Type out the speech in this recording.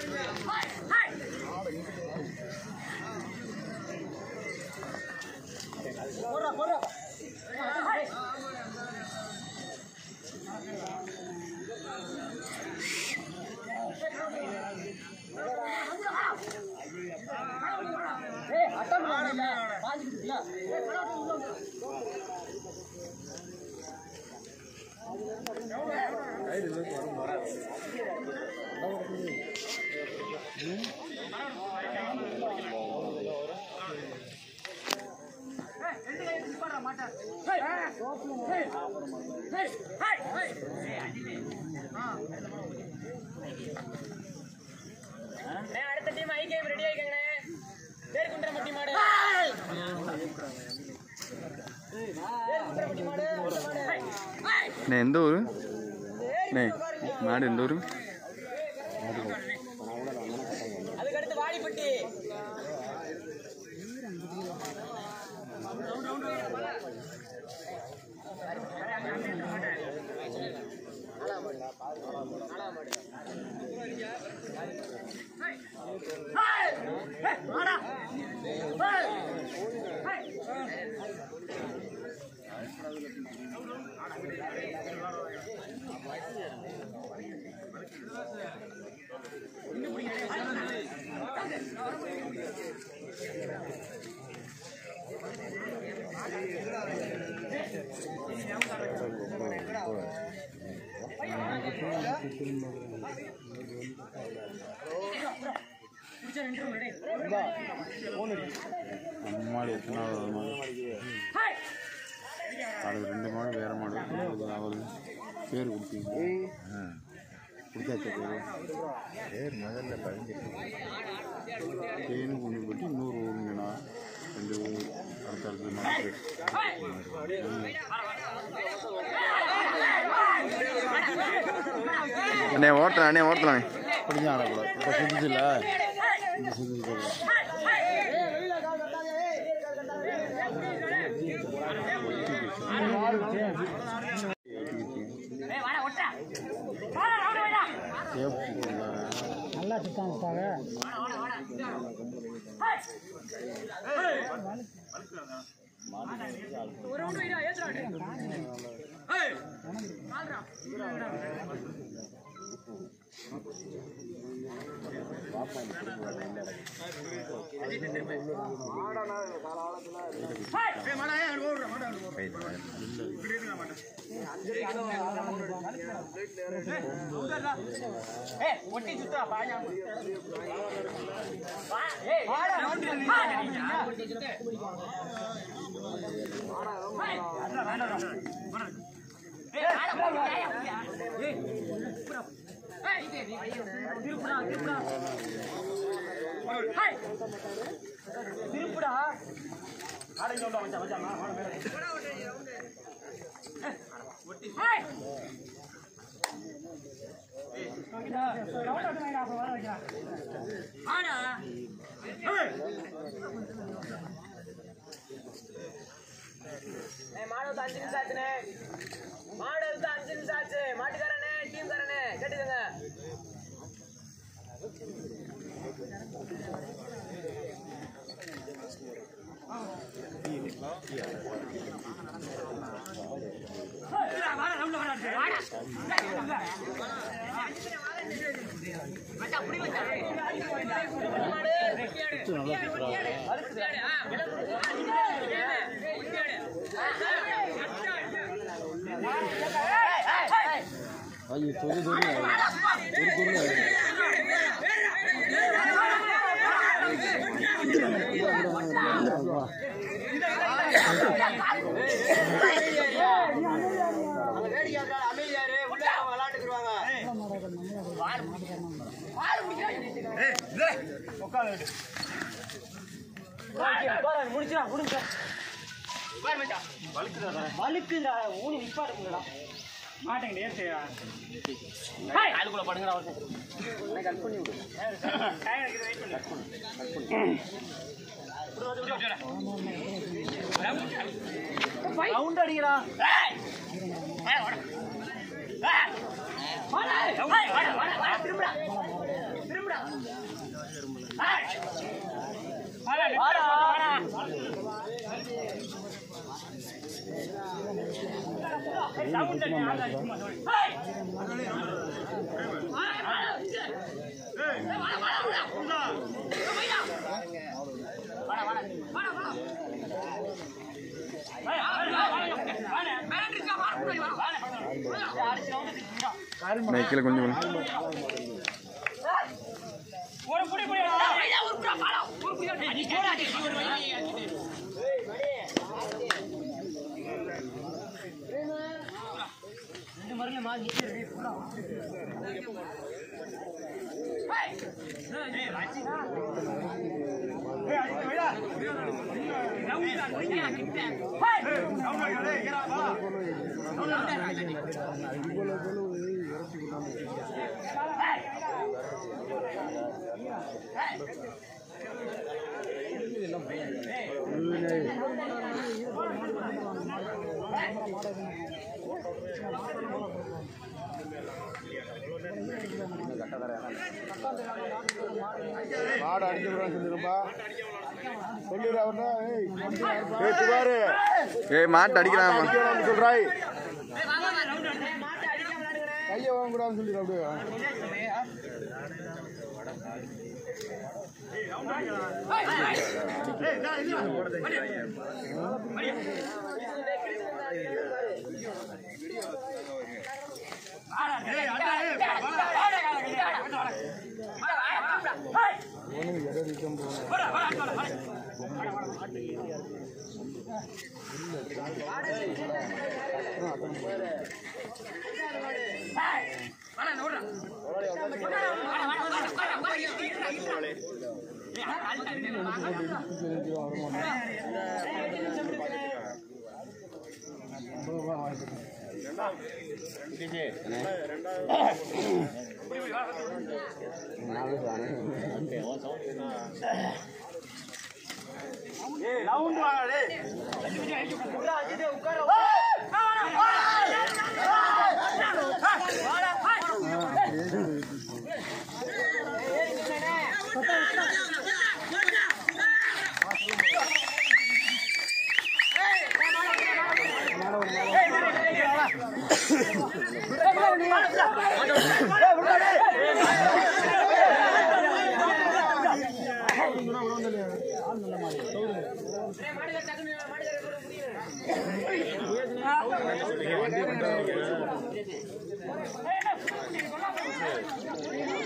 அடுத்த டீம் ஐ game ready ஆயிக்கங்கண்ணே பேர் குண்டரமட்டி மாடு அண்ணே எந்த ஊர் அண்ணே மாடு எந்த ஊர் அதுக்கு அடுத்து வாடிப்பட்டி நம்ம மாடு எத்தனாவது மாடு அது ரெண்டு மாடு வேற மாடு அது அவர் பேர் கொடுத்தீங்க கொடுத்தாச்சா பேர் பேர் முதல்ல பதிஞ்சிட்டு தேனு கொண்டு போட்டு இன்னொரு ஊருங்கண்ணா ரெண்டு ஊர் அடுத்தடுத்து மாடு அண்ணே ஓட்டலாம் அண்ணே ஓட்டலாம் முடிஞ்சா ஆடக்கூடாது இப்போ சுத்துச்சுல இந்த சுத்து நல்லா சுத்தாங்க ஒட்டி சுத்தா பாயா திருப்புடா ஆடைஞ்சு கொண்டா மச்சான் மச்சான் வாடா மேல மாடு வந்து அஞ்சு நிமிஷம் ஆச்சுண்ணே மாடு வந்து அஞ்சு நிமிஷம் ஆச்சு மாட்டுக்காரனே டீம்காரனே கேட்டுக்கங்க ஐயோ தொகு தொகு ஒரு தொகு அமைதியாரு உள்ள விளாண்டுக்குருவாங்க முடிச்சா முடிச்சா வழுக்குதா ஊனி நிப்பாடுங்களா மாட்டேங்க ஏசியா அதுக்குள்ள படுங்கடா கட் பண்ணி விடு ரவுண்ட் அடிக்கிறா திரும்புடா திரும்புடா கீழே கொஞ்சம் மாடு அடிக்க கூடாதுன்னு சொல்லிடுப்பா சொல்லிடு அவர்னா ஏய் ஏய் சிவாரு ஏய் மாட்டு அடிக்கிறான் அடிக்க கூடாதுன்னு சொல்றாய் கையை வாங்க கூடாதுன்னு சொல்லிடு அப்படியே மாடு